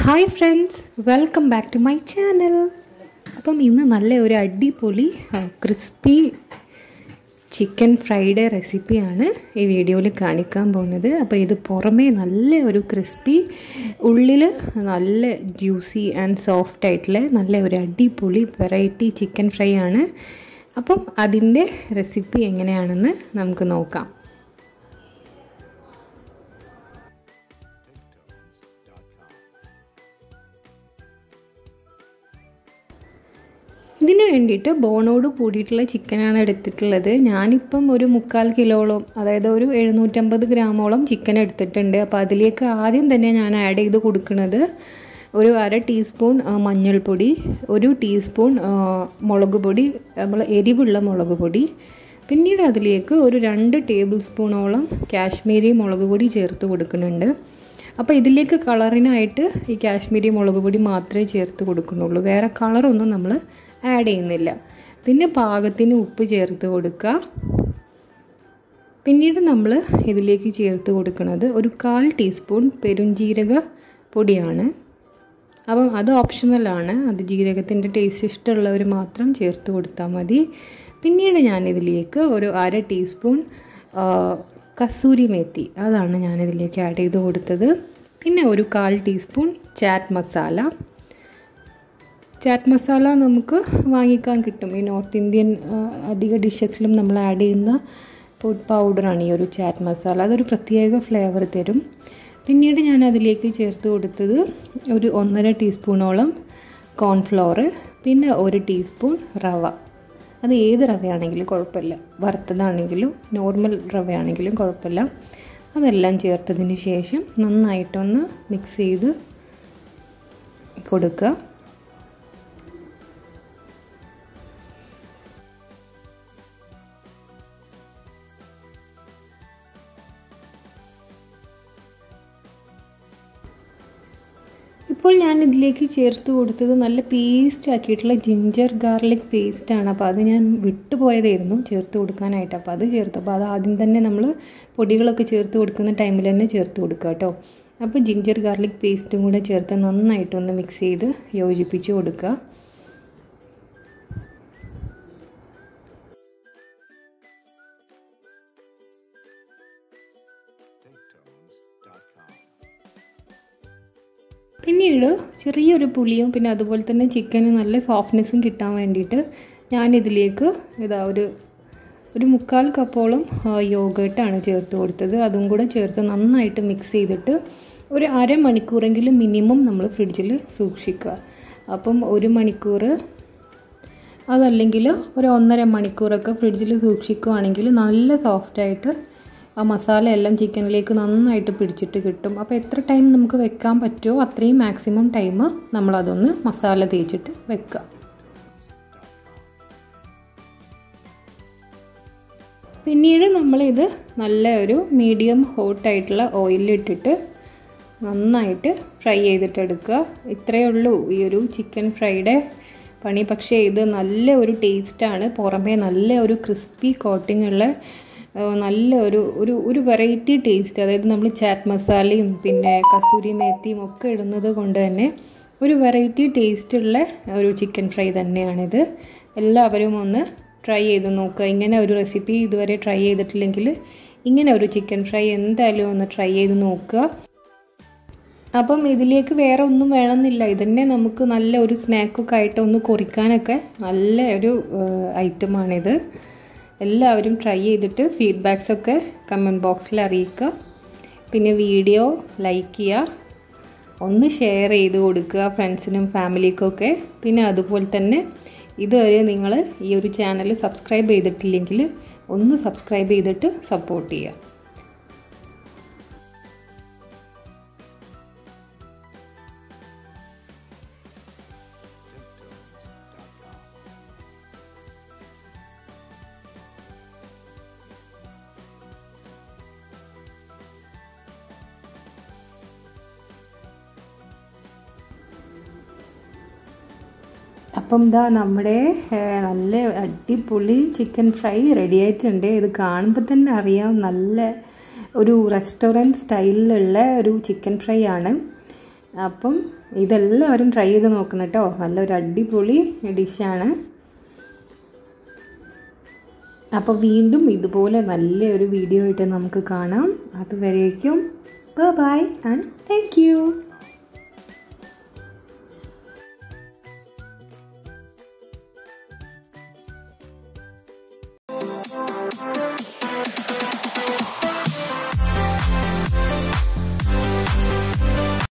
hi friends welcome back to my channel അപ്പം ഇന്ന് നല്ല ഒരു അടിപൊളി ക്രിസ്പി ചിക്കൻ ഫ്രൈഡ് റെസിപ്പിയാണ് ഈ വീഡിയോയിൽ കാണിക്കാൻ പോകുന്നത് അപ്പോൾ ഇത് പുറമേ നല്ല ഒരു ക്രിസ്പി ഉള്ളിൽ നല്ല ജ്യൂസി ആൻഡ് സോഫ്റ്റ് ആയിട്ടുള്ള നല്ല ഒരു അടിപൊളി വെറൈറ്റി ചിക്കൻ ഫ്രൈ ആണ് അപ്പം അതിൻ്റെ റെസിപ്പി എങ്ങനെയാണെന്ന് നമുക്ക് നോക്കാം ഇതിന് വേണ്ടിയിട്ട് ബോണോട് കൂടിയിട്ടുള്ള ചിക്കനാണ് എടുത്തിട്ടുള്ളത് ഞാനിപ്പം ഒരു മുക്കാൽ കിലോളം അതായത് ഒരു എഴുന്നൂറ്റമ്പത് ഗ്രാമോളം ചിക്കൻ എടുത്തിട്ടുണ്ട് അപ്പോൾ അതിലേക്ക് ആദ്യം തന്നെ ഞാൻ ആഡ് ചെയ്ത് കൊടുക്കുന്നത് ഒരു അര ടീസ്പൂൺ മഞ്ഞൾപ്പൊടി ഒരു ടീസ്പൂൺ മുളക് പൊടി നമ്മൾ എരിവുള്ള മുളക് പൊടി പിന്നീട് അതിലേക്ക് ഒരു രണ്ട് ടേബിൾ സ്പൂണോളം കാശ്മീരി മുളക് പൊടി ചേർത്ത് കൊടുക്കുന്നുണ്ട് അപ്പോൾ ഇതിലേക്ക് കളറിനായിട്ട് ഈ കാശ്മീരി മുളക് പൊടി മാത്രമേ ചേർത്ത് കൊടുക്കുന്നുള്ളൂ വേറെ കളറൊന്നും നമ്മൾ ആഡ് ചെയ്യുന്നില്ല പിന്നെ പാകത്തിന് ഉപ്പ് ചേർത്ത് കൊടുക്കുക പിന്നീട് നമ്മൾ ഇതിലേക്ക് ചേർത്ത് കൊടുക്കുന്നത് ഒരു കാൽ ടീസ്പൂൺ പെരുംജീരക പൊടിയാണ് അപ്പം അത് ഓപ്ഷണലാണ് അത് ജീരകത്തിൻ്റെ ടേസ്റ്റ് ഇഷ്ടമുള്ളവർ മാത്രം ചേർത്ത് കൊടുത്താൽ മതി പിന്നീട് ഞാനിതിലേക്ക് ഒരു അര ടീസ്പൂൺ കസൂരി മേത്തി അതാണ് ഞാനിതിലേക്ക് ആഡ് ചെയ്ത് കൊടുത്തത് പിന്നെ ഒരു കാൽ ടീസ്പൂൺ ചാറ്റ് മസാല ചാറ്റ് മസാല നമുക്ക് വാങ്ങിക്കാൻ കിട്ടും ഈ നോർത്ത് ഇന്ത്യൻ അധിക ഡിഷസിലും നമ്മൾ ആഡ് ചെയ്യുന്ന ഫുഡ് പൗഡറാണ് ഈ ഒരു ചാറ്റ് മസാല അതൊരു പ്രത്യേക ഫ്ലേവർ തരും പിന്നീട് ഞാൻ അതിലേക്ക് ചേർത്ത് കൊടുത്തത് ഒരു ഒന്നര ടീസ്പൂണോളം കോൺഫ്ലോർ പിന്നെ ഒരു ടീസ്പൂൺ റവ അത് ഏത് റവയാണെങ്കിലും കുഴപ്പമില്ല വറുത്തതാണെങ്കിലും നോർമൽ റവയാണെങ്കിലും കുഴപ്പമില്ല അതെല്ലാം ചേർത്തതിന് ശേഷം നന്നായിട്ടൊന്ന് മിക്സ് ചെയ്ത് കൊടുക്കുക ഇപ്പോൾ ഞാൻ ഇതിലേക്ക് ചേർത്ത് കൊടുത്തത് നല്ല പേസ്റ്റ് ആക്കിയിട്ടുള്ള ജിഞ്ചർ ഗാർലിക് പേസ്റ്റാണ് അപ്പോൾ അത് ഞാൻ വിട്ടുപോയതായിരുന്നു ചേർത്ത് കൊടുക്കാനായിട്ട് അപ്പോൾ അത് ചേർത്ത് അപ്പോൾ അത് ആദ്യം തന്നെ നമ്മൾ പൊടികളൊക്കെ ചേർത്ത് കൊടുക്കുന്ന ടൈമിൽ തന്നെ ചേർത്ത് കൊടുക്കുക കേട്ടോ അപ്പോൾ ജിഞ്ചർ ഗാർലിക് പേസ്റ്റും കൂടെ ചേർത്ത് നന്നായിട്ടൊന്ന് മിക്സ് ചെയ്ത് യോജിപ്പിച്ച് കൊടുക്കുക പിന്നീട് ചെറിയൊരു പുളിയും പിന്നെ അതുപോലെ തന്നെ ചിക്കന് നല്ല സോഫ്റ്റ്നെസ്സും കിട്ടാൻ വേണ്ടിയിട്ട് ഞാനിതിലേക്ക് ഇതാ ഒരു ഒരു മുക്കാൽ കപ്പോളം യോഗേട്ടാണ് ചേർത്ത് കൊടുത്തത് അതും കൂടെ ചേർത്ത് നന്നായിട്ട് മിക്സ് ചെയ്തിട്ട് ഒരു അരമണിക്കൂറെങ്കിലും മിനിമം നമ്മൾ ഫ്രിഡ്ജിൽ സൂക്ഷിക്കുക അപ്പം ഒരു മണിക്കൂർ അതല്ലെങ്കിൽ ഒരു ഒന്നര മണിക്കൂറൊക്കെ ഫ്രിഡ്ജിൽ സൂക്ഷിക്കുകയാണെങ്കിൽ നല്ല സോഫ്റ്റായിട്ട് ആ മസാല എല്ലാം ചിക്കനിലേക്ക് നന്നായിട്ട് പിടിച്ചിട്ട് കിട്ടും അപ്പോൾ എത്ര ടൈം നമുക്ക് വെക്കാൻ പറ്റുമോ അത്രയും മാക്സിമം ടൈം നമ്മളതൊന്ന് മസാല തേച്ചിട്ട് വെക്കുക പിന്നീട് നമ്മളിത് നല്ല ഒരു മീഡിയം ഹോട്ടായിട്ടുള്ള ഓയിലിട്ടിട്ട് നന്നായിട്ട് ഫ്രൈ ചെയ്തിട്ട് എടുക്കുക ഇത്രയേ ഉള്ളൂ ഈ ഒരു ചിക്കൻ ഫ്രൈഡ് പണി പക്ഷേ ഇത് നല്ല ഒരു ടേസ്റ്റാണ് പുറമേ നല്ല ഒരു ക്രിസ്പി കോട്ടിംഗ് ഉള്ള നല്ല ഒരു ഒരു ഒരു വെറൈറ്റി ടേസ്റ്റ് അതായത് നമ്മൾ ചാറ്റ് മസാലയും പിന്നെ കസൂരി മേത്തിയും ഒക്കെ ഇടുന്നത് കൊണ്ട് തന്നെ ഒരു വെറൈറ്റി ടേസ്റ്റുള്ള ഒരു ചിക്കൻ ഫ്രൈ തന്നെയാണിത് എല്ലാവരും ഒന്ന് ട്രൈ ചെയ്ത് നോക്കുക ഇങ്ങനെ ഒരു റെസിപ്പി ഇതുവരെ ട്രൈ ചെയ്തിട്ടില്ലെങ്കിൽ ഇങ്ങനെ ഒരു ചിക്കൻ ഫ്രൈ എന്തായാലും ഒന്ന് ട്രൈ ചെയ്ത് നോക്കുക അപ്പം ഇതിലേക്ക് വേറെ ഒന്നും വേണമെന്നില്ല ഇതന്നെ നമുക്ക് നല്ല ഒരു സ്നാക്കൊക്കെ ആയിട്ട് ഒന്ന് കുറിക്കാനൊക്കെ നല്ല ഒരു ഐറ്റമാണിത് എല്ലാവരും ട്രൈ ചെയ്തിട്ട് ഫീഡ്ബാക്സ് ഒക്കെ കമൻറ്റ് ബോക്സിൽ അറിയിക്കുക പിന്നെ വീഡിയോ ലൈക്ക് ചെയ്യുക ഒന്ന് ഷെയർ ചെയ്ത് കൊടുക്കുക ഫ്രണ്ട്സിനും ഫാമിലിക്കൊക്കെ പിന്നെ അതുപോലെ തന്നെ ഇതുവരെ നിങ്ങൾ ഈ ഒരു ചാനൽ സബ്സ്ക്രൈബ് ചെയ്തിട്ടില്ലെങ്കിൽ ഒന്ന് സബ്സ്ക്രൈബ് ചെയ്തിട്ട് സപ്പോർട്ട് ചെയ്യുക അപ്പം ഇതാ നമ്മുടെ നല്ല അടിപൊളി ചിക്കൻ ഫ്രൈ റെഡി ആയിട്ടുണ്ട് ഇത് കാണുമ്പോൾ തന്നെ അറിയാം നല്ല ഒരു റെസ്റ്റോറൻറ്റ് സ്റ്റൈലിലുള്ള ഒരു ചിക്കൻ ഫ്രൈ ആണ് അപ്പം ഇതെല്ലാവരും ട്രൈ ചെയ്ത് നോക്കണം കേട്ടോ നല്ലൊരു അടിപൊളി ഡിഷാണ് അപ്പോൾ വീണ്ടും ഇതുപോലെ നല്ലൊരു വീഡിയോ ആയിട്ട് നമുക്ക് കാണാം അതുവരേക്കും ബൈ ആൻഡ് താങ്ക് യു